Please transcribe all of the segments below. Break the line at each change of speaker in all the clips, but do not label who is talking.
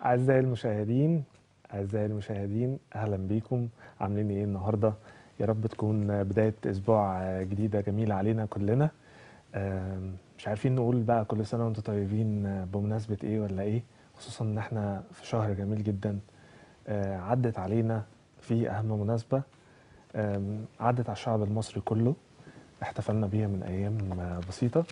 أعزائي المشاهدين أعزائي المشاهدين أهلا بيكم عاملين إيه النهاردة يا رب تكون بداية أسبوع جديدة جميلة علينا كلنا آم، مش عارفين نقول بقى كل سنة وانتم طيبين بمناسبة إيه ولا إيه خصوصا إن إحنا في شهر جميل جدا آه، عدت علينا في أهم مناسبة آم، عدت على الشعب المصري كله احتفلنا بيها من أيام بسيطة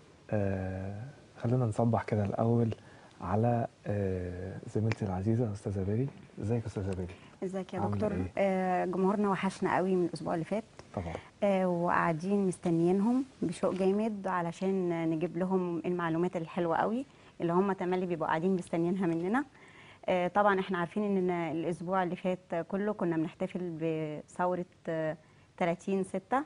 آه، خلينا نصبح كده الأول على آه، زميلتي العزيزة أستاذة بيري ازيك يا أستاذة بيري
ازيك يا
عاملة
دكتور
إيه؟
آه جمهورنا وحشنا قوي من الاسبوع اللي فات
طبعا
آه وقاعدين مستنيينهم بشوق جامد علشان نجيب لهم المعلومات الحلوه قوي اللي هم تملي بيبقوا قاعدين مستنيينها مننا آه طبعا احنا عارفين ان الاسبوع اللي فات كله كنا بنحتفل بثوره آه 30 6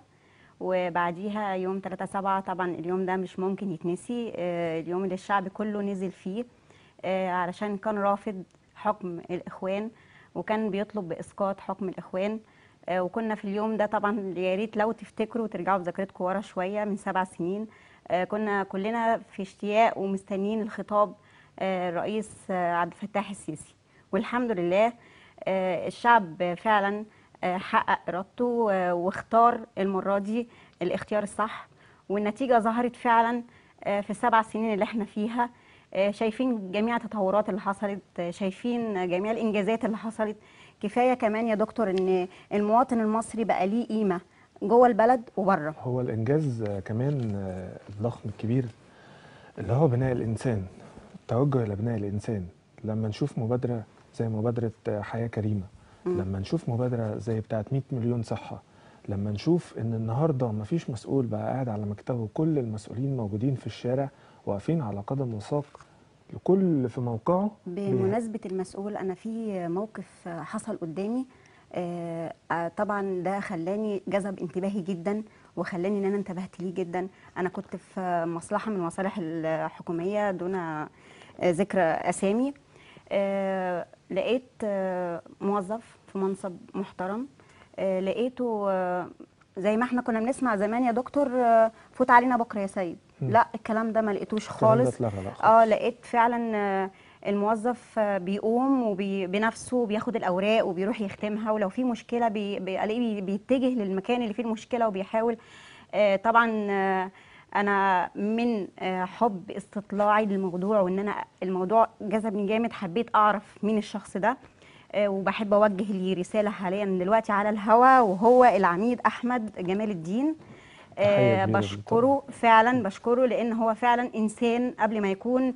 وبعديها يوم 3 7 طبعا اليوم ده مش ممكن يتنسي آه اليوم اللي الشعب كله نزل فيه آه علشان كان رافض حكم الاخوان وكان بيطلب باسقاط حكم الاخوان آه، وكنا في اليوم ده طبعا يا ريت لو تفتكروا ترجعوا بذاكرتكم ورا شويه من سبع سنين آه، كنا كلنا في اشتياق ومستنيين الخطاب آه، الرئيس آه، عبد الفتاح السيسي والحمد لله آه، الشعب فعلا آه، حقق ارادته آه، واختار المره دي الاختيار الصح والنتيجه ظهرت فعلا آه، في السبع سنين اللي احنا فيها آه، شايفين جميع التطورات اللي حصلت آه، شايفين جميع الانجازات اللي حصلت كفايه كمان يا دكتور ان المواطن المصري بقى ليه قيمه جوه البلد وبره
هو الإنجاز آه، كمان آه، الضخم الكبير اللي هو بناء الإنسان التوجه إلى بناء الإنسان لما نشوف مبادرة زي مبادرة آه، حياة كريمة
مم.
لما نشوف مبادرة زي بتاعة 100 مليون صحة لما نشوف إن النهاردة مفيش مسؤول بقى قاعد على مكتبه كل المسؤولين موجودين في الشارع واقفين على قدم وساق الكل في موقعه
بمناسبه المسؤول انا في موقف حصل قدامي آه، آه، طبعا ده خلاني جذب انتباهي جدا وخلاني ان انا انتبهت ليه جدا انا كنت في مصلحه من المصالح الحكوميه دون آه، ذكر اسامي آه، لقيت آه، موظف في منصب محترم آه، لقيته آه، زي ما احنا كنا بنسمع زمان يا دكتور آه، فوت علينا بكره يا سيد
مم.
لا الكلام ده ما لقيتوش
الكلام ده
خالص
اتلغى بقى خالص.
اه لقيت فعلا آه، الموظف آه، بيقوم وبنفسه بياخد الاوراق وبيروح يختمها ولو في مشكله بي- بيلاقيه بي- بيتجه للمكان اللي فيه المشكله وبيحاول آه، طبعا آه، انا من آه، حب استطلاعي للموضوع وان انا الموضوع جذبني جامد حبيت اعرف مين الشخص ده آه، وبحب اوجه ليه رساله حاليا دلوقتي على الهوا وهو العميد احمد جمال الدين
تحية
آه،
كبيرة
بشكره فعلا بشكره لان هو فعلا انسان قبل ما يكون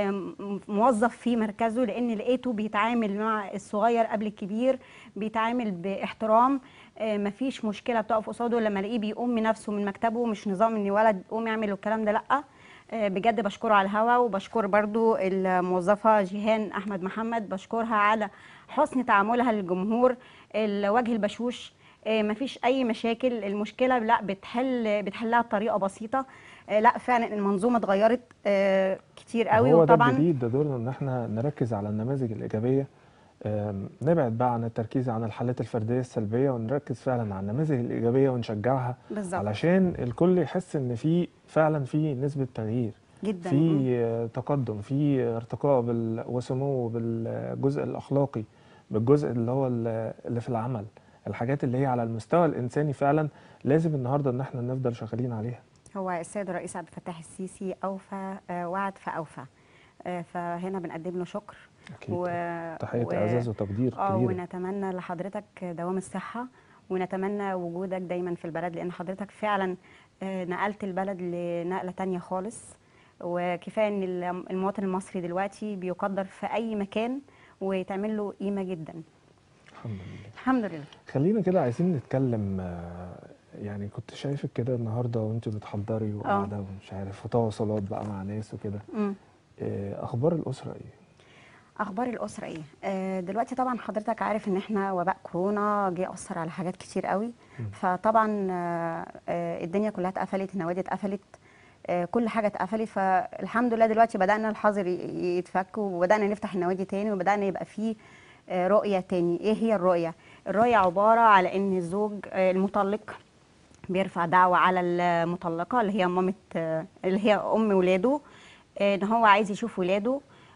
آم، موظف في مركزه لان لقيته بيتعامل مع الصغير قبل الكبير بيتعامل باحترام آه، مفيش مشكله بتقف قصاده لما الاقيه بيقوم من نفسه من مكتبه مش نظام ان ولد قوم يعمل الكلام ده لا آه، بجد بشكره على الهوا وبشكر برضو الموظفه جيهان احمد محمد بشكرها على حسن تعاملها للجمهور الوجه البشوش آه، مفيش اي مشاكل المشكله لا بتحل بتحلها بطريقه بسيطه آه، لا فعلا المنظومه اتغيرت آه، كتير قوي
هو ده
وطبعا
الجديد ده دورنا ان احنا نركز على النماذج الايجابيه آم، نبعد بقى عن التركيز عن الحالات الفرديه السلبيه ونركز فعلا على النماذج الايجابيه ونشجعها
بالظبط
علشان الكل يحس ان في فعلا في نسبه تغيير
جدا
في آه، تقدم في ارتقاء بال- وسمو بالجزء الاخلاقي بالجزء اللي هو ال- اللي في العمل الحاجات اللي هي على المستوى الانساني فعلا لازم النهارده ان احنا نفضل شغالين عليها
هو السيد الرئيس عبد الفتاح السيسي اوفى آه، وعد فاوفى آه، فهنا بنقدم له شكر
اكيد
و...
تحيه
و-
اعزاز وتقدير
اه
كبيره
ونتمنى لحضرتك دوام الصحة ونتمنى وجودك دايما في البلد لأن حضرتك فعلا آه، نقلت البلد لنقلة تانية خالص وكفاية إن الم- المواطن المصري دلوقتي بيقدر في أي مكان ويتعمل له قيمة جدا
الحمد لله
الحمد لله
خلينا كده عايزين نتكلم آه، يعني كنت شايفك كده النهارده وانت بتحضري وقاعده ومش عارف وتواصلات بقى مع ناس وكده
مم.
آه، اخبار الاسره ايه؟
اخبار الاسره ايه آه، دلوقتي طبعا حضرتك عارف ان احنا وباء كورونا جه اثر على حاجات كتير قوي
مم.
فطبعا آه، آه، الدنيا كلها اتقفلت النوادي اتقفلت آه، كل حاجه اتقفلت فالحمد لله دلوقتي بدانا الحظر ي- يتفك وبدانا نفتح النوادي تاني وبدانا يبقى فيه آه، رؤيه تاني ايه هي الرؤيه الرؤيه عباره على ان الزوج آه، المطلق بيرفع دعوة على المطلقة اللي هي مامة آه، اللي هي أم ولاده آه، إن هو عايز يشوف ولاده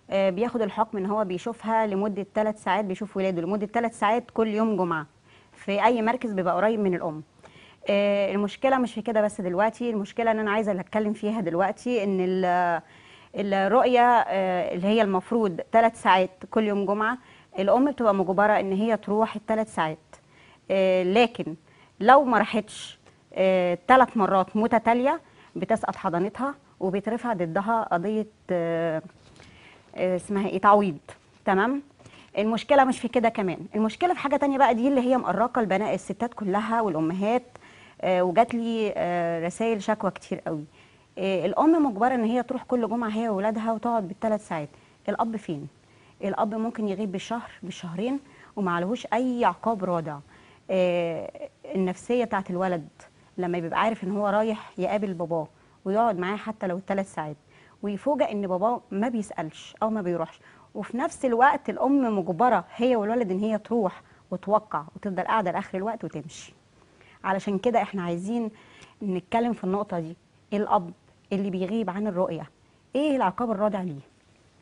آه، بياخد الحكم ان هو بيشوفها لمده ثلاث ساعات بيشوف ولاده لمده ثلاث ساعات كل يوم جمعه في اي مركز بيبقى قريب من الام آه، المشكله مش في كده بس دلوقتي المشكله ان انا عايزه اللي اتكلم فيها دلوقتي ان ال- الرؤيه آه، اللي هي المفروض ثلاث ساعات كل يوم جمعه الام بتبقى مجبره ان هي تروح الثلاث ساعات آه، لكن لو ما راحتش ثلاث مرات متتاليه بتسقط حضانتها وبيترفع ضدها قضيه آه، آه، اسمها ايه تعويض تمام المشكله مش في كده كمان المشكله في حاجه تانية بقى دي اللي هي مقرقه البنات الستات كلها والامهات آه، وجات لي آه، رسائل شكوى كتير قوي آه، الام مجبره ان هي تروح كل جمعه هي واولادها وتقعد بالثلاث ساعات الاب فين الاب ممكن يغيب بالشهر بالشهرين ومعلهوش اي عقاب رادع آه، النفسيه بتاعت الولد لما بيبقى عارف ان هو رايح يقابل باباه ويقعد معاه حتى لو ثلاث ساعات ويفوجئ ان باباه ما بيسالش او ما بيروحش وفي نفس الوقت الام مجبره هي والولد ان هي تروح وتوقع وتفضل قاعده لاخر الوقت وتمشي علشان كده احنا عايزين نتكلم في النقطه دي الاب اللي بيغيب عن الرؤيه ايه العقاب الرادع ليه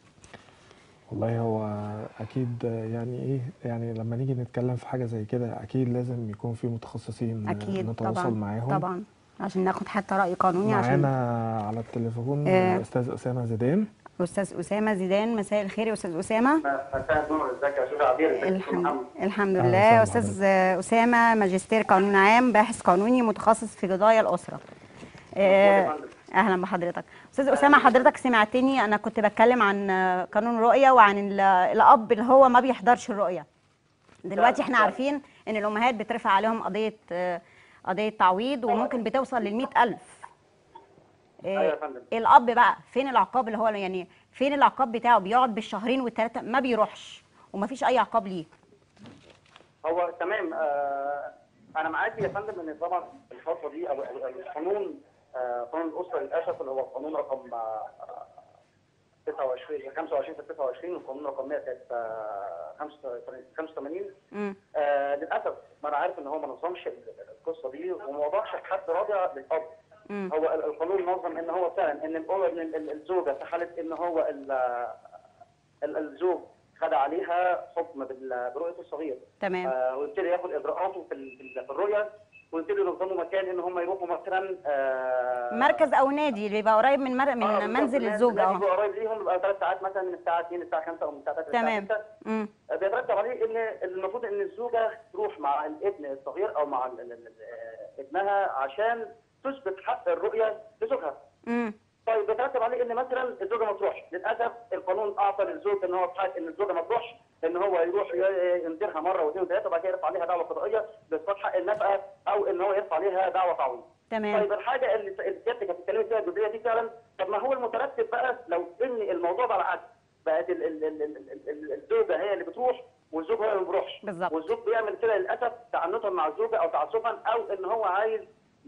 والله هو اكيد يعني ايه يعني لما نيجي نتكلم في حاجه زي كده اكيد لازم يكون في متخصصين
اكيد
نتواصل
طبعا
معاهم
طبعا عشان ناخد حتى راي قانوني عشان
معانا على التليفون
آه.
استاذ اسامه زيدان
استاذ اسامه زيدان مساء الخير يا استاذ اسامه
مساء النور ازيك يا استاذ عبير ازيك يا أستاذ
الحمد
محمد
الحمد
أهلا
لله
وسهلا
استاذ اسامه ماجستير قانون عام باحث قانوني متخصص في قضايا الاسره آه،
فندم.
اهلا بحضرتك استاذ اسامه حضرتك سمعتني انا كنت بتكلم عن آه، قانون الرؤيه وعن ال- الاب اللي هو ما بيحضرش الرؤيه دلوقتي احنا
فعلا.
عارفين ان الامهات بترفع عليهم قضيه آه، قضيه تعويض وممكن بتوصل لل ألف
ايوه يا فندم
الاب بقى فين العقاب اللي هو يعني فين العقاب بتاعه بيقعد بالشهرين والثلاثه ما بيروحش ومفيش اي عقاب ليه
هو تمام آه انا معاك يا فندم ان طبعا الفتره دي او ال- ال- القانون آه قانون الاسره للاسف اللي هو القانون رقم آه 26 25 26 والقانون رقم 100 85
امم
آه للاسف ما انا عارف ان هو ما نظمش ال- القصه دي وما وضعش حد رادع للاب
امم
هو ال- القانون نظم ان هو فعلا ان الأم- إن ال- ال- الزوجه في حاله ان هو ال- ال- الزوج خد عليها حكم بال- برؤيه الصغير
تمام
آه، ويبتدي ياخد اجراءاته في ال- في ال- في الرؤيه ويبتدوا ينظموا مكان ان هم يروحوا مثلا آه،
مركز او نادي اللي بيبقى قريب من مر...
آه،
من
بالظبط.
منزل
نادي-
الزوج
نادي
اه
يبقى قريب ليهم يبقى ثلاث ساعات مثلا من الساعه 2 للساعه 5 او من الساعه 3
تمام.
للساعه 6
امم
بيترتب عليه ان المفروض ان الزوجه تروح مع الابن الصغير او مع ال- ال- ال- آه، ابنها عشان تثبت حق الرؤيه لزوجها
امم
طيب بيترتب عليه ان مثلا الزوجه ما تروحش للاسف القانون اعطى للزوج ان هو في حال ان الزوجه ما تروحش ان هو يروح ي- ينذرها مره واثنين وثلاثه وبعد كده يرفع عليها دعوه قضائيه باثبات حق النفقه او ان هو يرفع عليها دعوه تعويض
تمام
طيب الحاجه اللي اللي سيادتك كانت بتتكلمي فيها الجزئيه دي فعلا طب ما هو المترتب بقى لو ان الموضوع بقى العكس بقت ال- ال- ال- ال- ال- ال- الزوجه هي اللي بتروح والزوج هو اللي ما بيروحش
بالظبط.
والزوج بيعمل كده للاسف تعنتا مع الزوجه او تعسفا او ان هو عايز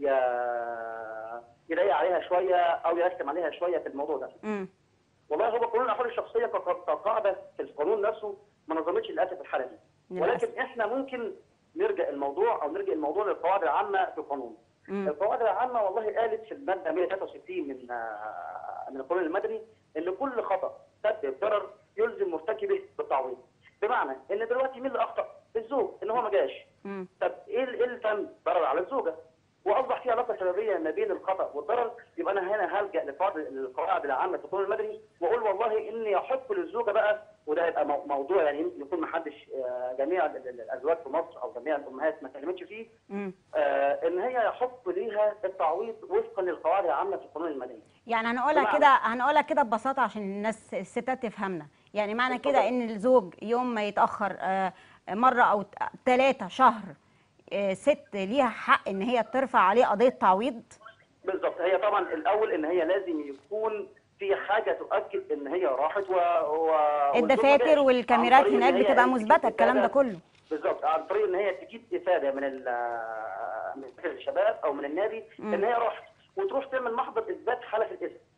ي- يضيق عليها شويه او يرسم عليها شويه في الموضوع ده
امم
والله هو قانون الاحوال الشخصيه كق- كقاعده في القانون نفسه ما نظمتش للاسف الحاله دي
للأسف.
ولكن احنا ممكن نرجع الموضوع او نرجع الموضوع للقواعد العامه في القانون
مم.
القواعد العامه والله قالت في الماده 163 من آه، من القانون المدني ان كل خطا سبب ضرر يلزم مرتكبه بالتعويض بمعنى ان دلوقتي مين اللي اخطا الزوج ان هو ما جاش
امم
طب ايه ال- ايه اللي تم ضرر على الزوجه واصبح في علاقه سببيه ما بين الخطا والضرر يبقى انا هنا هلجا لقواعد القواعد العامه في القانون المدني واقول والله اني يحق للزوجه بقى وده هيبقى مو- موضوع يعني يمكن يكون ما حدش آه، جميع ال- ال- الازواج في مصر او جميع الامهات ما اتكلمتش فيه
امم
آه، ان هي يحق ليها التعويض وفقا للقواعد العامه في القانون المدني
يعني هنقولها
بمعنى-
كده هنقولها كده ببساطه عشان الناس الستات تفهمنا يعني معنى كده
اتفضل.
ان الزوج يوم ما يتاخر آه، مره او ثلاثه شهر آه، ست ليها حق ان هي ترفع عليه قضيه تعويض
بالظبط هي طبعا الاول ان هي لازم يكون في حاجه تؤكد ان هي راحت و, و...
الدفاتر
والزوج ما جاش.
والكاميرات
عن طريق
هناك
إن هي
بتبقى
تجيب
مثبته الكلام ده
إفادة-
كله
بالظبط عن طريق ان هي تجيب افاده من ال من الشباب او من النادي
مم.
ان هي راحت وتروح تعمل محضر اثبات حاله الاسم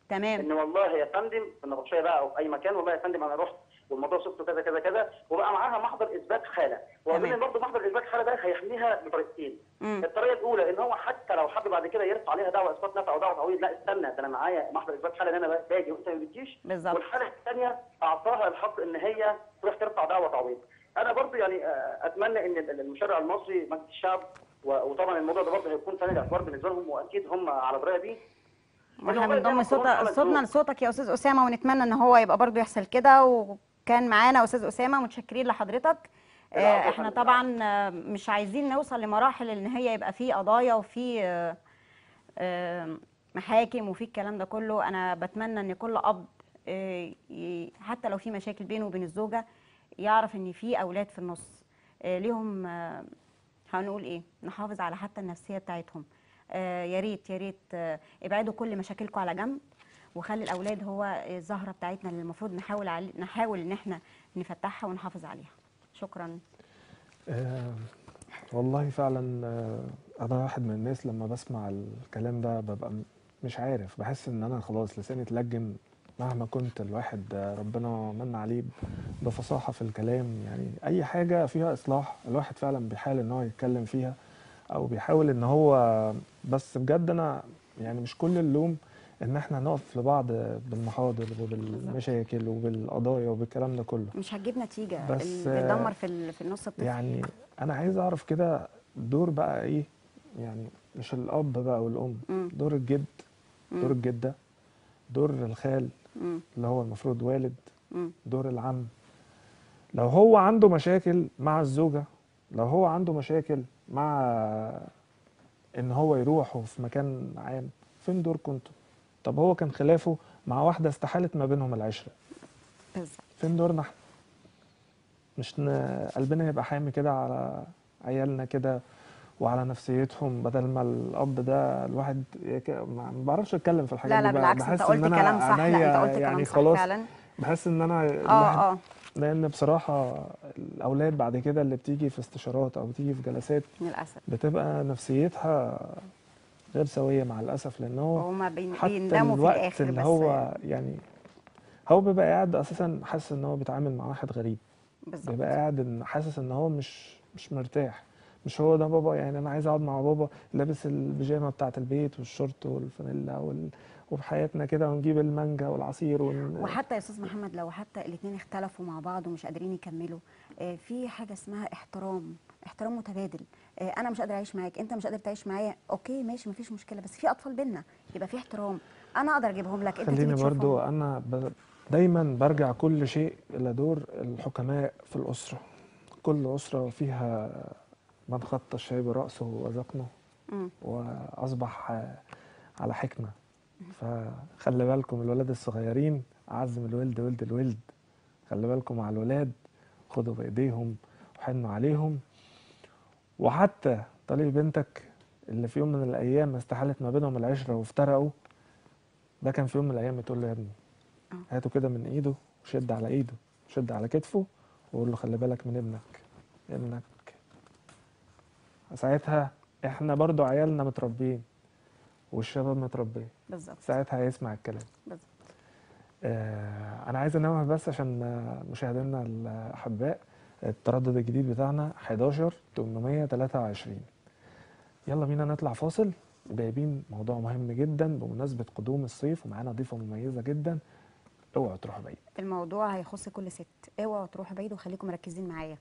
تمام
ان والله يا فندم في النبطشيه بقى او في اي مكان والله يا فندم انا رحت والموضوع شفته كذا كذا كذا وبقى معاها محضر اثبات حاله
تمام.
واظن برضه محضر اثبات حاله ده هيحميها بطريقتين
مم.
الطريقه الاولى ان هو حتى لو حب بعد كده يرفع عليها دعوه اسقاط نفع او دعوه تعويض لا استنى ده انا معايا محضر اثبات حاله ان انا باجي وانت ما بتجيش
بالظبط.
والحاله الثانيه اعطاها الحق ان هي تروح ترفع دعوه تعويض انا برضه يعني آه، اتمنى ان ال- المشرع المصري مجلس الشعب و- وطبعا الموضوع ده برضه هيكون ثاني الاعتبار بالنسبه لهم واكيد هم على درايه بيه
واحنا
والله زي ما
بنضم صوت
القانون عمل
صوتنا
دور.
لصوتك يا استاذ اسامه ونتمنى ان هو يبقى برضو يحصل كده وكان معانا استاذ اسامه متشكرين لحضرتك آه،
العفو يا
احنا
فندم.
طبعا آه، مش عايزين نوصل لمراحل ان هي يبقى في قضايا وفي آه، آه، محاكم وفي الكلام ده كله انا بتمنى ان كل اب آه، ي- حتى لو في مشاكل بينه وبين الزوجه يعرف ان في اولاد في النص آه، ليهم آه، هنقول ايه نحافظ على حتى النفسيه بتاعتهم آه، يا ريت يا ريت آه، ابعدوا كل مشاكلكم على جنب وخلي الاولاد هو الزهره بتاعتنا اللي المفروض نحاول علي نحاول ان احنا نفتحها ونحافظ عليها شكرا
آه والله فعلا آه انا واحد من الناس لما بسمع الكلام ده ببقى م- مش عارف بحس ان انا خلاص لساني اتلجم مهما كنت الواحد آه، ربنا من عليه ب- بفصاحة في الكلام يعني اي حاجة فيها اصلاح الواحد فعلا بيحاول ان هو يتكلم فيها او بيحاول ان هو بس بجد انا يعني مش كل اللوم ان احنا نقف لبعض بالمحاضر وبالمشاكل وبالقضايا وبالكلام ده كله
مش هتجيب نتيجه
بس،
اللي بتدمر في ال- في النص الطفل
يعني انا عايز اعرف كده دور بقى ايه يعني مش الاب بقى والام
مم.
دور الجد دور
مم.
الجده دور الخال
مم.
اللي هو المفروض والد
مم.
دور العم لو هو عنده مشاكل مع الزوجه لو هو عنده مشاكل مع ان هو يروح في مكان عام فين دوركم انتوا طب هو كان خلافه مع واحده استحالت ما بينهم العشره
بالظبط
فين دورنا احنا مش ن... قلبنا يبقى حامي كده على عيالنا كده وعلى نفسيتهم بدل ما الاب ده الواحد يك... ما ما بعرفش اتكلم في الحاجات
لا لا
دي بقى.
بالعكس انت
بحس
قلت
ان انا
كلام صح لا
عينيا
انت قلت
يعني
كلام صح
خلاص
فعلا
بحس ان انا الواحد
اه اه
لان بصراحه الاولاد بعد كده اللي بتيجي في استشارات او بتيجي في جلسات
للاسف
بتبقى نفسيتها غير سويه مع الاسف لان هو
وهما بين-
حتى
بيندموا في
الوقت
الاخر
اللي
بس
هو يعني هو بيبقى قاعد اساسا حاسس ان هو بيتعامل مع واحد غريب
بالظبط
بيبقى قاعد إن حاسس ان هو مش مش مرتاح مش هو ده بابا يعني انا عايز اقعد مع بابا لابس البيجامه بتاعه البيت والشورت والفانيلا وال... وبحياتنا كده ونجيب المانجا والعصير ون...
وحتى يا استاذ محمد لو حتى الاثنين اختلفوا مع بعض ومش قادرين يكملوا آه، في حاجه اسمها احترام احترام متبادل آه، انا مش قادر اعيش معاك انت مش قادر تعيش معايا اوكي ماشي مفيش مشكله بس في اطفال بينا يبقى في احترام انا اقدر اجيبهم لك انت تيجي
خليني
تشوفهم.
برضو انا ب... دايما برجع كل شيء الى دور الحكماء في الاسره كل اسره فيها من خط الشاي براسه وذقنه
مم.
واصبح آه، على حكمه فخلي بالكم الولاد الصغيرين اعز من الولد ولد الولد خلي بالكم مع الولاد خدوا بايديهم وحنوا عليهم وحتى طليق بنتك اللي في يوم من الايام استحالت ما بينهم العشره وافترقوا ده كان في يوم من الايام تقول له يا ابني
آه.
هاته كده من ايده وشد على ايده شد على كتفه وقول له خلي بالك من ابنك ابنك ساعتها احنا برضو عيالنا متربيين والشباب متربيين
بالظبط
ساعتها هيسمع الكلام
بالظبط
آه انا عايز انوه بس عشان آه، مشاهدينا الاحباء التردد الجديد بتاعنا 11 823 يلا بينا نطلع فاصل وجايبين موضوع مهم جدا بمناسبة قدوم الصيف ومعانا ضيفة مميزة جدا اوعوا تروحوا بعيد
الموضوع هيخص كل ست اوعوا تروحوا بعيد وخليكم مركزين معايا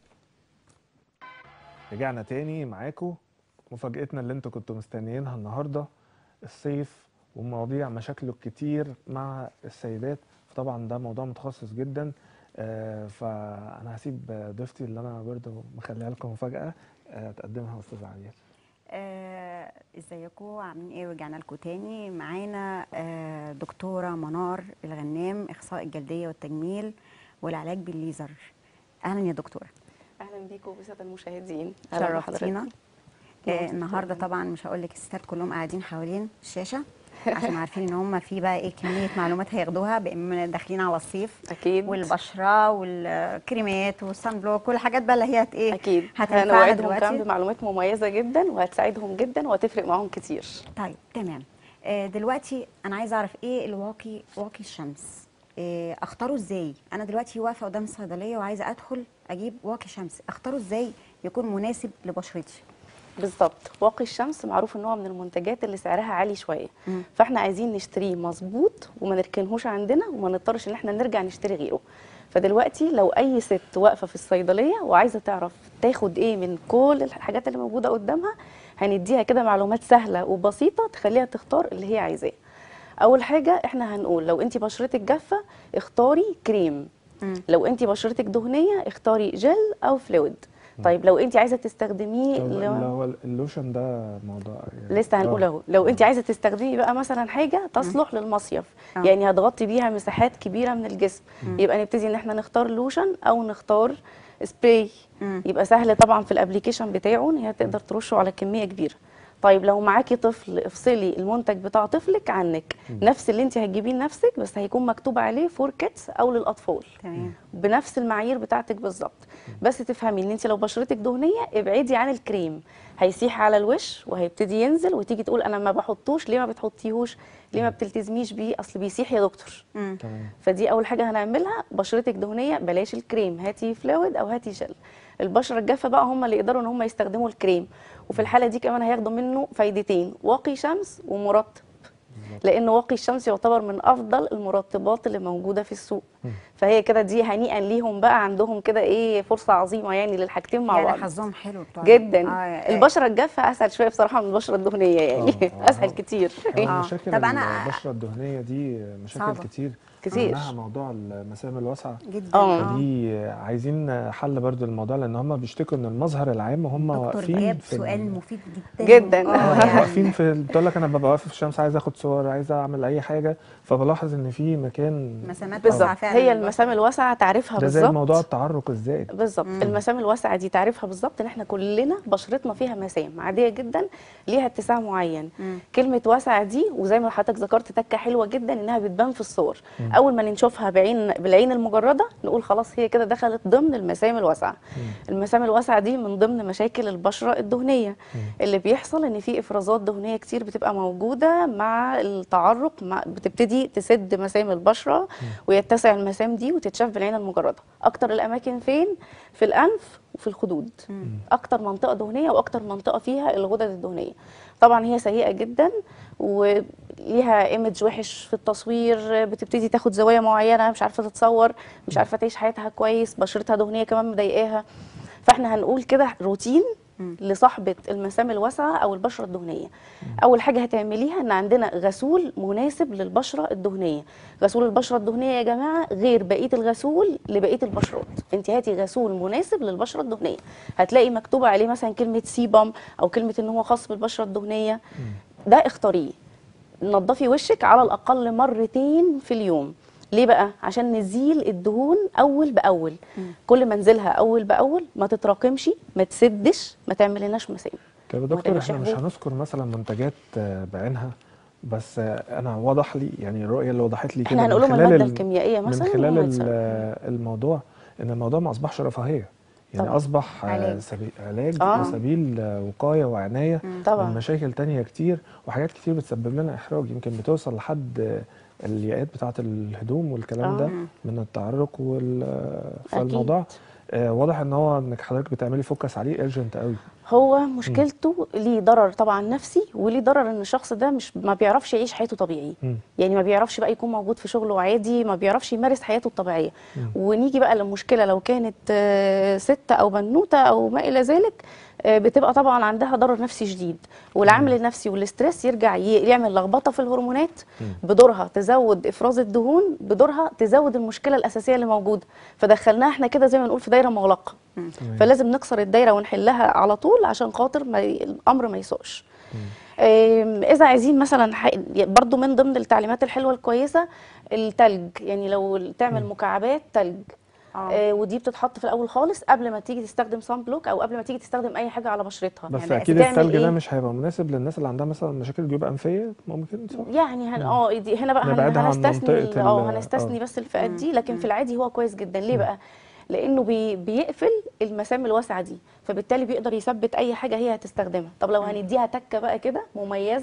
رجعنا تاني معاكم مفاجأتنا اللي انتوا كنتوا مستنيينها النهارده الصيف ومواضيع مشاكله الكتير مع السيدات طبعا ده موضوع متخصص جدا آه فانا هسيب ضيفتي اللي انا برضو مخليها لكم مفاجأة آه تقدمها استاذ عبير
آه، ازيكم عاملين ايه ورجعنا لكم تاني معانا آه، دكتوره منار الغنام اخصائي الجلديه والتجميل والعلاج بالليزر اهلا يا دكتوره
اهلا بيكم وبالساده المشاهدين أهلاً بحضرتك.
شرفتينا آه،
نورتي
النهارده
جداً.
طبعا مش هقول لك الستات كلهم قاعدين حوالين الشاشه عشان عارفين ان هم في بقى ايه كميه معلومات هياخدوها بما داخلين على الصيف
اكيد
والبشره والكريمات والصن بلوك كل الحاجات بقى اللي هي هت- ايه
اكيد
هتنفعنا
هنوعدهم كمان
دلوقتي
بمعلومات مميزه جدا وهتساعدهم جدا وهتفرق معاهم كتير
طيب تمام آه، دلوقتي انا عايزه اعرف ايه الواقي واقي الشمس آه، اختاره ازاي انا دلوقتي واقفه قدام الصيدليه وعايزه ادخل اجيب واقي شمس اختاره ازاي يكون مناسب لبشرتي
بالظبط واقي الشمس معروف ان هو من المنتجات اللي سعرها عالي شويه
مم.
فاحنا عايزين نشتريه مظبوط وما نركنهوش عندنا وما نضطرش ان احنا نرجع نشتري غيره فدلوقتي لو اي ست واقفه في الصيدليه وعايزه تعرف تاخد ايه من كل الحاجات اللي موجوده قدامها هنديها كده معلومات سهله وبسيطه تخليها تختار اللي هي عايزاه اول حاجه احنا هنقول لو انت بشرتك جافه اختاري كريم
مم.
لو انت بشرتك دهنيه اختاري جل او فلويد طيب لو انت عايزه تستخدميه
طب
لو-
اللي هو اللوشن ده موضوع يعني
لسه هنقول
آه.
اهو لو انت عايزه تستخدمي بقى مثلا حاجه تصلح للمصيف
آه.
يعني هتغطي بيها مساحات كبيره من الجسم يبقى نبتدي ان احنا نختار لوشن او نختار سبراي
مم.
يبقى سهل طبعا في الابليكيشن بتاعه ان هي تقدر ترشه على كميه كبيره طيب لو معاكي طفل افصلي المنتج بتاع طفلك عنك نفس اللي انت هتجيبيه لنفسك بس هيكون مكتوب عليه فور كيدز او للاطفال
تمام
بنفس المعايير بتاعتك بالظبط بس تفهمي ان انت لو بشرتك دهنيه ابعدي عن الكريم هيسيح على الوش وهيبتدي ينزل وتيجي تقول انا ما بحطوش ليه ما بتحطيهوش ليه ما بتلتزميش بيه اصل بيسيح يا دكتور
مم.
تمام
فدي اول حاجه هنعملها بشرتك دهنيه بلاش الكريم هاتي فلويد او هاتي جل البشره الجافه بقى هم اللي يقدروا ان هم يستخدموا الكريم وفي الحاله دي كمان هياخدوا منه فايدتين واقي شمس ومرطب لان واقي الشمس يعتبر من افضل المرطبات اللي موجوده في السوق فهي كده دي هنيئا ليهم بقى عندهم كده ايه فرصه عظيمه يعني للحاجتين مع
يعني
بعض
حظهم حلو بتوع
جدا
آه، آه،
البشره الجافه اسهل شويه بصراحه من البشره الدهنيه يعني
آه، آه.
اسهل كتير
آه،
آه.
مشاكل
طب أنا-
البشره الدهنيه دي مشاكل
صعبة.
كتير
كتير.
منها موضوع المسام الواسعه
جدا
آه.
دي عايزين حل برضو الموضوع لان هم بيشتكوا ان المظهر العام هم
دكتور
واقفين
ايهاب
في
سؤال
ال-
مفيد جدا
جدا.
آه،
آه،
يعني
واقفين في بتقول لك انا ببقى واقف في الشمس عايز اخد صور عايز اعمل اي حاجه فبلاحظ ان في مكان
مسامات
بالظبط
واسعة فعلا
هي المسام الواسعه تعرفها
ده زي
بالظبط
موضوع التعرق الزائد
بالظبط المسام الواسعه دي تعرفها بالظبط ان احنا كلنا بشرتنا فيها مسام عاديه جدا ليها اتساع معين
مم.
كلمه واسعه دي وزي ما حضرتك ذكرت تكه حلوه جدا انها بتبان في الصور اول ما نشوفها بعين بالعين المجرده نقول خلاص هي كده دخلت ضمن المسام الواسعه المسام الواسعه دي من ضمن مشاكل البشره الدهنيه اللي بيحصل ان في افرازات دهنيه كتير بتبقى موجوده مع التعرق مع بتبتدي تسد مسام البشره ويتسع المسام دي وتتشاف بالعين المجرده اكتر الاماكن فين في الانف وفي الخدود اكتر منطقه دهنيه واكتر منطقه فيها الغدد الدهنيه طبعا هي سيئه جدا وليها ايمج وحش في التصوير بتبتدي تاخد زوايا معينه مش عارفه تتصور مش عارفه تعيش حياتها كويس بشرتها دهنيه كمان مضايقاها فاحنا هنقول كده روتين لصاحبه المسام الواسعه او البشره الدهنيه اول حاجه هتعمليها ان عندنا غسول مناسب للبشره الدهنيه غسول البشره الدهنيه يا جماعه غير بقيه الغسول لبقيه البشرات انت هاتي غسول مناسب للبشره الدهنيه هتلاقي مكتوب عليه مثلا كلمه سيبم او كلمه ان هو خاص بالبشره الدهنيه ده اختاريه نضفي وشك على الاقل مرتين في اليوم ليه بقى عشان نزيل الدهون اول باول كل ما نزيلها اول باول ما تتراكمش ما تسدش ما تعملناش مسام
طب يا
ما
دكتور
تبقاش
احنا مش
حبوب.
هنذكر مثلا منتجات آه، بعينها بس آه، انا وضح لي يعني الرؤيه اللي وضحت لي كده
احنا
من
هنقولهم
خلال
الماده
ال-
الكيميائيه مثلا
من خلال
وهم
ال-
يتصرفوا.
آه، الموضوع ان الموضوع ما اصبحش رفاهيه يعني
طبعا.
اصبح آه،
علاج.
سبيل علاج
آه.
وسبيل آه، وقايه وعنايه
طبعا.
من مشاكل تانية كتير وحاجات كتير بتسبب لنا احراج يمكن بتوصل لحد آه، الياقات بتاعه الهدوم والكلام
آه.
ده من التعرق وال آه،
أكيد.
فالموضوع آه، واضح ان هو انك حضرتك بتعملي فوكس عليه ايرجنت قوي
هو مشكلته ليه ضرر طبعا نفسي وليه ضرر ان الشخص ده مش ما بيعرفش يعيش حياته طبيعي
مم.
يعني ما بيعرفش بقى يكون موجود في شغله عادي ما بيعرفش يمارس حياته الطبيعيه ونيجي بقى للمشكله لو كانت آه، ست او بنوته او ما الى ذلك آه، بتبقى طبعا عندها ضرر نفسي شديد والعامل النفسي والاسترس يرجع ي- يعمل لخبطه في الهرمونات بدورها تزود افراز الدهون بدورها تزود المشكله الاساسيه اللي موجوده فدخلناها احنا كده زي ما نقول في دايره مغلقه
تمام.
فلازم نكسر الدايره ونحلها على طول عشان خاطر ما ي... الامر ما يسوقش آم، اذا عايزين مثلا ح... برضو من ضمن التعليمات الحلوه الكويسه التلج يعني لو تعمل مكعبات تلج
آه.
آه ودي بتتحط في الاول خالص قبل ما تيجي تستخدم صن بلوك او قبل ما تيجي تستخدم اي حاجه على بشرتها
بس
يعني
اكيد
بتعمل
الثلج ده
إيه؟
مش هيبقى مناسب للناس اللي عندها مثلا مشاكل جيوب انفيه ممكن صح؟
يعني هن... اه دي هنا بقى هن...
نبعدها عن
هنستثني
منطقة
ال- اه
ال-
هنستثني
آه.
بس الفئات دي لكن في العادي هو كويس جدا ليه بقى لانه بي... بيقفل المسام الواسعه دي فبالتالي بيقدر يثبت اي حاجه هي هتستخدمها طب لو هنديها تكه بقى كده مميزه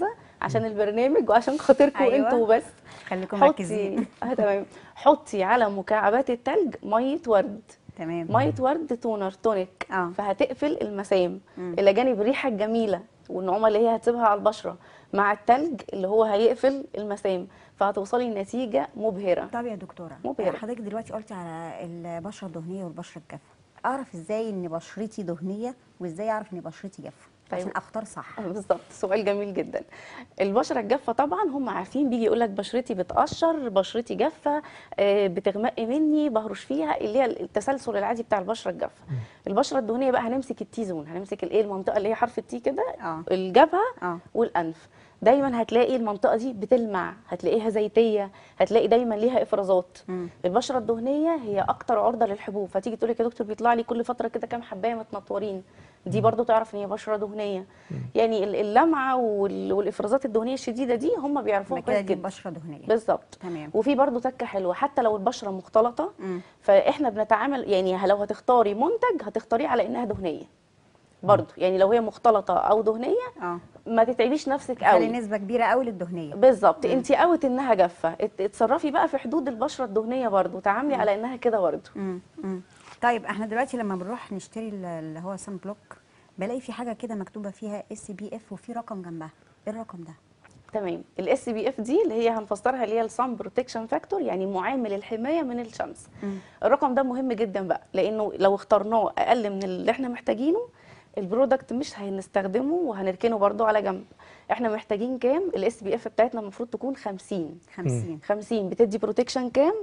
عشان البرنامج وعشان خاطركم
أيوة.
انتوا بس
خليكم مركزين
حطي اه تمام حطي على مكعبات التلج ميه ورد
تمام
ميه ورد تونر تونيك
اه.
فهتقفل المسام الى جانب الريحه الجميله والنعومه اللي هي هتسيبها على البشره مع التلج اللي هو هيقفل المسام فهتوصلي لنتيجه مبهره
طب يا دكتوره
مبهرة.
حضرتك دلوقتي قلتي على البشره الدهنيه والبشره الجافه اعرف ازاي ان بشرتي دهنيه وازاي اعرف ان بشرتي جافه
طيب.
عشان اختار صح
بالظبط سؤال جميل جدا البشره الجافه طبعا هم عارفين بيجي يقول لك بشرتي بتقشر بشرتي جافه آه، بتغمق مني بهرش فيها اللي هي التسلسل العادي بتاع البشره الجافه البشره الدهنيه بقى هنمسك التي زون هنمسك الايه المنطقه اللي هي حرف التي كده
اه.
الجبهه
اه.
والانف دايما هتلاقي المنطقه دي بتلمع هتلاقيها زيتيه هتلاقي دايما ليها افرازات
مم.
البشره الدهنيه هي اكتر عرضه للحبوب فتيجي تقول لك يا دكتور بيطلع لي كل فتره كده كام حبايه متنطورين دي برضو تعرف ان هي بشره دهنيه يعني ال- اللمعه وال- والافرازات الدهنيه الشديده دي هم بيعرفوها
يبقى كده
كويس
دي
جدا
بشره دهنيه
بالظبط
تمام
وفي برضو تكه حلوه حتى لو البشره مختلطه
مم.
فاحنا بنتعامل يعني لو هتختاري منتج هتختاريه على انها دهنيه برضو يعني لو هي مختلطه او دهنيه
اه
ما تتعبيش نفسك
خلي
قوي
نسبه كبيره قوي للدهنيه
بالظبط انت اوت انها جافه ات- اتصرفي بقى في حدود البشره الدهنيه برضو تعاملي على انها كده برضو
مم. مم. طيب احنا دلوقتي لما بنروح نشتري ال- اللي هو سان بلوك بلاقي في حاجه كده مكتوبه فيها اس بي اف وفي رقم جنبها ايه الرقم ده
تمام الاس بي اف دي اللي هي هنفسرها اللي هي الصن بروتكشن فاكتور يعني معامل الحمايه من الشمس
مم.
الرقم ده مهم جدا بقى لانه لو اخترناه اقل من اللي احنا محتاجينه البرودكت مش هنستخدمه وهنركنه برضو على جنب احنا محتاجين كام الاس بي اف بتاعتنا المفروض تكون 50
50
50 بتدي بروتكشن كام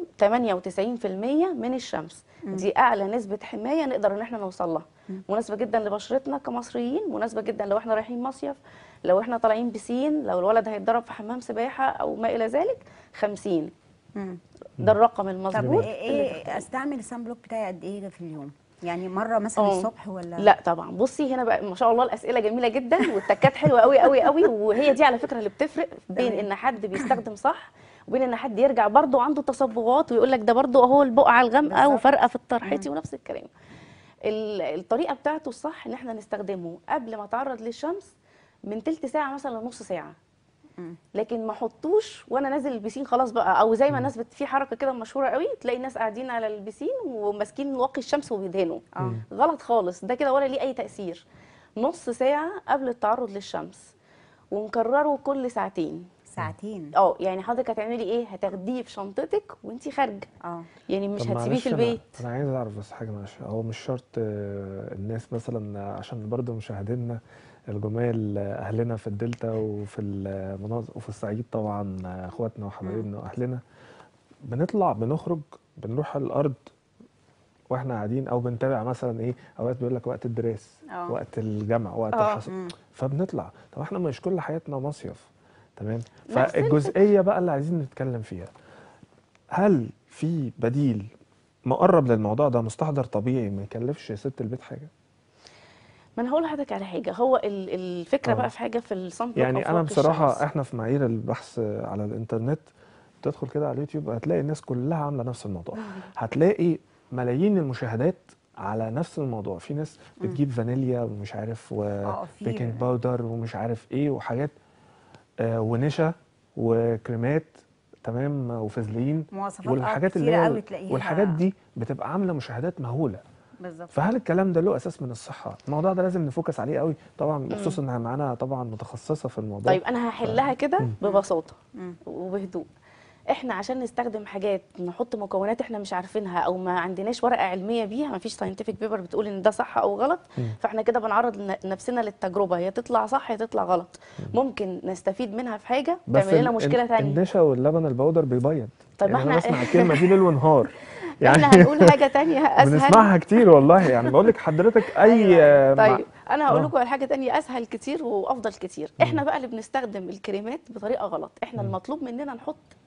98% من الشمس دي اعلى نسبه حمايه نقدر ان احنا نوصل لها مناسبه جدا لبشرتنا كمصريين مناسبه جدا لو احنا رايحين مصيف لو احنا طالعين بسين لو الولد هيتدرب في حمام سباحه او ما الى ذلك 50
مم.
ده الرقم
طب
المظبوط
ايه,
اللي
إيه استعمل السان بلوك بتاعي قد ايه في اليوم يعني مره مثلا
اه.
الصبح ولا
لا طبعا بصي هنا بقى ما شاء الله الاسئله جميله جدا والتكات حلوه قوي قوي قوي وهي دي على فكره اللي بتفرق بين
تمام.
ان حد بيستخدم صح وبين ان حد يرجع برضه عنده تصبغات ويقول لك ده برضه اهو البقعه الغامقه
بالظبط.
وفرقه في الطرحتي ونفس الكلام ال- الطريقه بتاعته الصح ان احنا نستخدمه قبل ما اتعرض للشمس من تلت ساعه مثلا لنص ساعه
مم.
لكن ما احطوش وانا نازل البسين خلاص بقى او زي ما الناس بت... في حركه كده مشهوره قوي تلاقي الناس قاعدين على البسين وماسكين واقي الشمس وبيدهنوا
اه
غلط خالص ده كده ولا ليه اي تاثير نص ساعه قبل التعرض للشمس ونكرره كل ساعتين
ساعتين
اه يعني حضرتك هتعملي ايه هتاخديه في شنطتك وانت خارجه
اه
يعني مش
طب
هتسيبيه
معلش
في
أنا-
البيت
انا عايز اعرف بس حاجه معلش هو مش شرط آه، الناس مثلا عشان برضو مشاهدينا الجمال آه، اهلنا في الدلتا وفي المناطق وفي الصعيد طبعا آه، اخواتنا وحبايبنا واهلنا بنطلع بنخرج بنروح على الارض واحنا قاعدين او بنتابع مثلا ايه اوقات بيقول لك وقت الدراسه
اه.
وقت الجامعه وقت
اه.
الحصل
مم.
فبنطلع طب احنا مش كل حياتنا مصيف تمام
نفس
فالجزئيه بقى اللي عايزين نتكلم فيها هل في بديل مقرب للموضوع ده مستحضر طبيعي ما يكلفش ست البيت حاجه
ما انا هقول لحضرتك على حاجه هو ال- الفكره
اه.
بقى في حاجه في الصن بلوك
يعني
أو
انا
فوق
بصراحه
الشمس.
احنا في معايير البحث على الانترنت تدخل كده على اليوتيوب هتلاقي الناس كلها عامله نفس الموضوع هتلاقي ملايين المشاهدات على نفس الموضوع في ناس بتجيب فانيليا ومش عارف
اه، في-
وبيكنج باودر ومش عارف ايه وحاجات آه ونشا وكريمات تمام وفازلين
مواصفات اه
والحاجات اللي
كتيرة
هي
قوي تلاقيها
والحاجات دي بتبقى عامله مشاهدات مهوله
بالظبط
فهل الكلام ده له اساس من الصحه الموضوع ده لازم نفوكس عليه قوي طبعا بخصوص ان معانا طبعا متخصصه في الموضوع
طيب انا هحلها كده ببساطه
مم.
وبهدوء احنا عشان نستخدم حاجات نحط مكونات احنا مش عارفينها او ما عندناش ورقه علميه بيها ما فيش ساينتفك بيبر بتقول ان ده صح او غلط فاحنا كده بنعرض ن- نفسنا للتجربه يا تطلع صح يا تطلع غلط ممكن نستفيد منها في حاجه
بس
تعمل لنا
ال-
مشكله
ال-
تانية
النشا واللبن البودر بيبيض
طيب
يعني
ما
انا
احنا-
بسمع الكلمه دي ليل ونهار
احنا هنقول حاجه تانية اسهل
بنسمعها كتير والله يعني بقول لك حضرتك اي آه، مع-
طيب انا هقول
آه.
لكم على حاجه تانية اسهل كتير وافضل كتير احنا بقى اللي بنستخدم الكريمات بطريقه غلط احنا المطلوب مننا نحط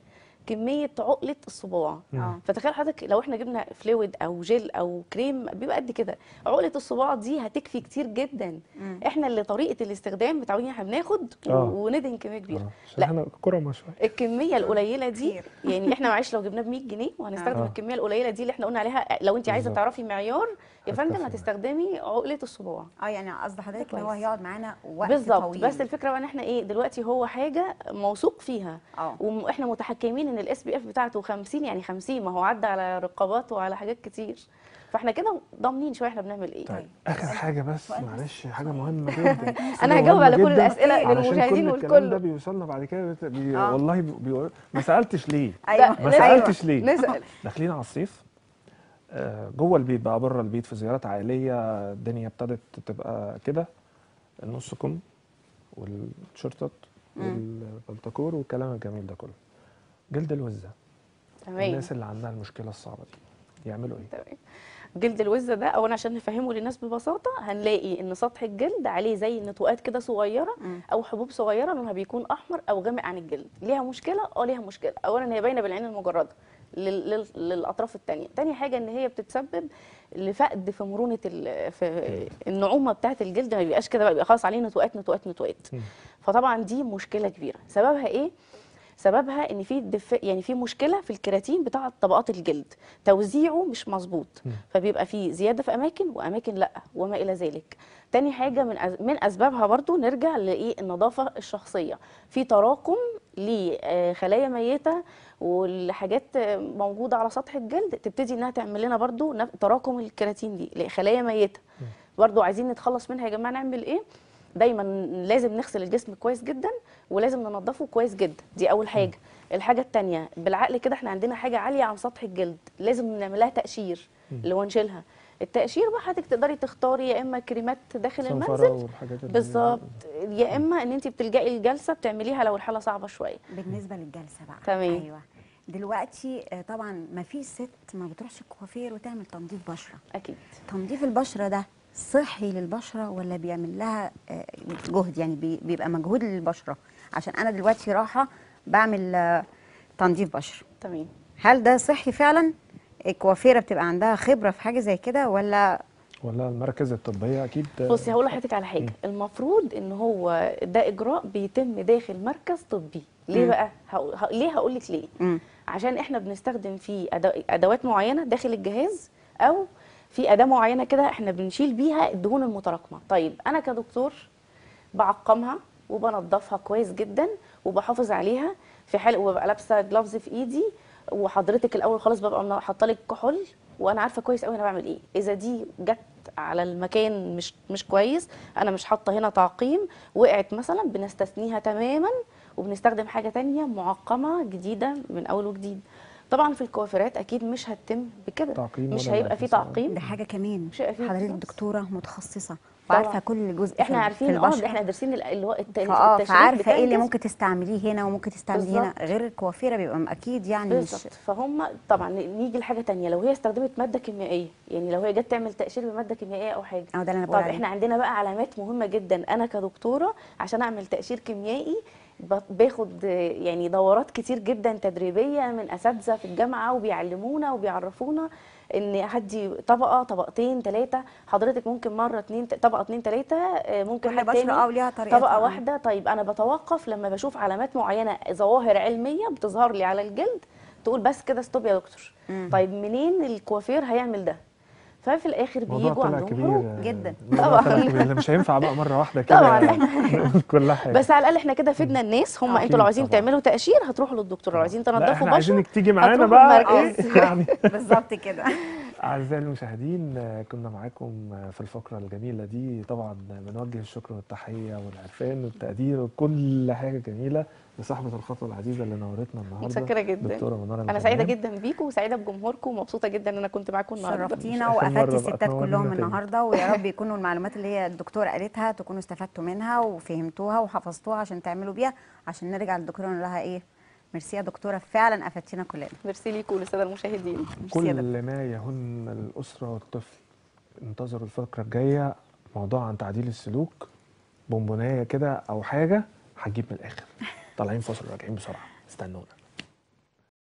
كميه عقله الصباع
اه
فتخيل حضرتك لو احنا جبنا فلويد او جل او كريم بيبقى قد كده عقله الصباع دي هتكفي كتير جدا
مم.
احنا اللي طريقه الاستخدام متعودين احنا بناخد و-
آه.
وندهن كميه كبيره
آه، عشان
لا.
احنا كرمه شويه
الكميه القليله دي
كتير.
يعني احنا معلش لو جبناه ب 100 جنيه وهنستخدم
آه.
الكميه القليله دي اللي احنا قلنا عليها لو انت عايزه
بالظبط.
تعرفي معيار يا فندم
هتكفي.
هتستخدمي عقله الصباع
اه يعني قصد حضرتك ان هو
كويس.
هيقعد معانا وقت
بالظبط
طويل
بس الفكره بقى ان احنا ايه دلوقتي هو حاجه موثوق فيها
اه
واحنا متحكمين ان الاس بي اف بتاعته 50 يعني 50 ما هو عدى على رقابات وعلى حاجات كتير فاحنا كده ضامنين شويه احنا بنعمل ايه
طيب اخر حاجه بس
سؤال بس.
معلش حاجه مهمه جدا
انا
حاجة
هجاوب
مهمة
على كل
جداً،
الاسئله
علشان
للمشاهدين
كل الكلام ده
والكل
بيوصلنا بعد كده بت- بي...
آه.
والله بي... بي... ما سالتش ليه
ايوه
ما
لا،
سالتش ليه
نسال
داخلين على الصيف آه، جوه البيت بقى بره البيت في زيارات عائليه الدنيا ابتدت تبقى كده النص كم والشورتات والبلطكور والكلام الجميل ده كله جلد الوزه
تمام
الناس اللي عندها المشكله الصعبه دي يعملوا ايه؟
تمام جلد الوزه ده اولا عشان نفهمه للناس ببساطه هنلاقي ان سطح الجلد عليه زي نتوءات كده صغيره
مم.
او حبوب صغيره لونها بيكون احمر او غامق عن الجلد ليها مشكله اه ليها مشكله اولا هي باينه بالعين المجرده لل- لل- للاطراف التانية تاني حاجه ان هي بتتسبب لفقد في مرونه ال- في النعومه بتاعه الجلد ما بيبقاش كده بقى بيبقى خلاص عليه نتوءات نتوءات نتوءات
مم.
فطبعا دي مشكله كبيره سببها ايه سببها ان في دف... يعني في مشكله في الكيراتين بتاع طبقات الجلد توزيعه مش مظبوط
مم.
فبيبقى في زياده في اماكن واماكن لا وما الى ذلك تاني حاجه من أز... من اسبابها برضو نرجع لايه النظافه الشخصيه في تراكم لخلايا ميته والحاجات آه، موجوده على سطح الجلد تبتدي انها تعمل لنا برضو نف- تراكم الكيراتين دي لخلايا ميته برضو عايزين نتخلص منها يا جماعه نعمل ايه دايما لازم نغسل الجسم كويس جدا ولازم ننضفه كويس جدا دي اول حاجه الحاجه التانية بالعقل كده احنا عندنا حاجه عاليه عن سطح الجلد لازم نعمل لها تقشير اللي هو نشيلها التقشير بقى حضرتك تقدري تختاري يا اما كريمات داخل
صنفرة
المنزل
والحاجات اللي هي-
بالظبط يا اما ان انت بتلجئي الجلسه بتعمليها لو الحاله صعبه شويه
بالنسبه للجلسه بقى
تمام.
ايوه دلوقتي آه، طبعا ما فيش ست ما بتروحش الكوافير وتعمل تنظيف بشره
اكيد
تنظيف البشره ده صحي للبشره ولا بيعمل لها آه، جهد يعني بي- بيبقى مجهود للبشره عشان انا دلوقتي رايحه بعمل آه، تنظيف بشره
تمام
هل ده صحي فعلا الكوافيره بتبقى عندها خبره في حاجه زي كده ولا
ولا المراكز الطبيه اكيد
بصي هقول لحضرتك على حاجه المفروض ان هو ده اجراء بيتم داخل مركز طبي ليه
مم.
بقى هقول ه- ليه هقول لك ليه
مم.
عشان احنا بنستخدم فيه أدو- ادوات معينه داخل الجهاز او في اداه معينه كده احنا بنشيل بيها الدهون المتراكمه طيب انا كدكتور بعقمها وبنضفها كويس جدا وبحافظ عليها في حال وببقى لابسه جلافز في ايدي وحضرتك الاول خالص ببقى حاطه لك كحول وانا عارفه كويس قوي انا بعمل ايه اذا دي جت على المكان مش مش كويس انا مش حاطه هنا تعقيم وقعت مثلا بنستثنيها تماما وبنستخدم حاجه تانية معقمه جديده من اول وجديد طبعا في الكوافيرات اكيد مش هتتم بكده
تعقيم
مش
ولا
هيبقى في
انفصال.
تعقيم
ده حاجه كمان
مش هيبقى فيه
حضرتك
خلاص.
دكتوره متخصصه
طبعاً.
وعارفه كل جزء
احنا
في-
عارفين
في
اه
البشرة.
احنا دارسين ال- اللي هو الت-
فاه
التشريح
فعارفه
بتاع
ايه اللي
الجسم.
ممكن تستعمليه هنا وممكن تستعمليه هنا
بالظبط.
غير الكوافيره بيبقى م- اكيد يعني مش
بالظبط فهم طبعا نيجي لحاجه تانية لو هي استخدمت ماده كيميائيه يعني لو هي جت تعمل تقشير بماده كيميائيه او حاجه
اه ده اللي انا بقول
طب
عليه
احنا عندنا بقى علامات مهمه جدا انا كدكتوره عشان اعمل تقشير كيميائي ب- باخد آه، يعني دورات كتير جدا تدريبيه من اساتذه في الجامعه وبيعلمونا وبيعرفونا ان هدي طبقه طبقتين ثلاثه حضرتك ممكن مره اتنين طبقه اتنين ثلاثه ممكن
كل
حد
بشره
تاني
اه وليها طريقه
طبقه واحده طيب انا بتوقف لما بشوف علامات معينه ظواهر علميه بتظهر لي على الجلد تقول بس كده ستوب يا دكتور
مم.
طيب منين الكوافير هيعمل ده ففي الاخر
الموضوع
بيجوا
طلع
عندهم
كبير
هروب
آه،
جدا.
الموضوع
طبعاً.
طلع كبير اللي مش هينفع بقى مره واحده كده
طبعاً.
نقول كل حاجه
بس على الاقل احنا كده فدنا الناس هم
أكيد
انتوا لو عايزين
طبعاً.
تعملوا تقشير هتروحوا للدكتور لو عايزين
لا
تنضفوا
احنا
بشره
عايزينك تيجي معانا
هتروحوا
بقى
المركز.
ايه يعني
بالظبط كده
أعزائي المشاهدين آه، كنا معاكم آه، في الفقرة الجميلة دي طبعا بنوجه الشكر والتحية والعرفان والتقدير وكل حاجة جميلة لصاحبة الخطوة العزيزة اللي نورتنا النهاردة
متشكره جدا
دكتورة منورة
انا سعيده
الفنان.
جدا بيكم وسعيده بجمهوركم ومبسوطه جدا ان انا كنت معاكم النهارده
شرفتينا
مش آخر مرة
وافدتي
بقى،
الستات
تنورينا
كلهم
تاني.
النهارده ويا رب يكونوا المعلومات اللي هي الدكتوره قالتها تكونوا استفدتوا منها وفهمتوها وحفظتوها عشان تعملوا بيها عشان نرجع للدكتوره نقول لها ايه ميرسي يا دكتوره فعلا افدتينا كلنا
ميرسي ليكم وللساده المشاهدين
ميرسي يا
كل
دكتورة.
ما يهم الأسرة والطفل انتظروا الفقرة الجاية موضوع عن تعديل السلوك بونبوناية كده أو حاجة هتجيب من الآخر طالعين فاصل راجعين بسرعة استنونا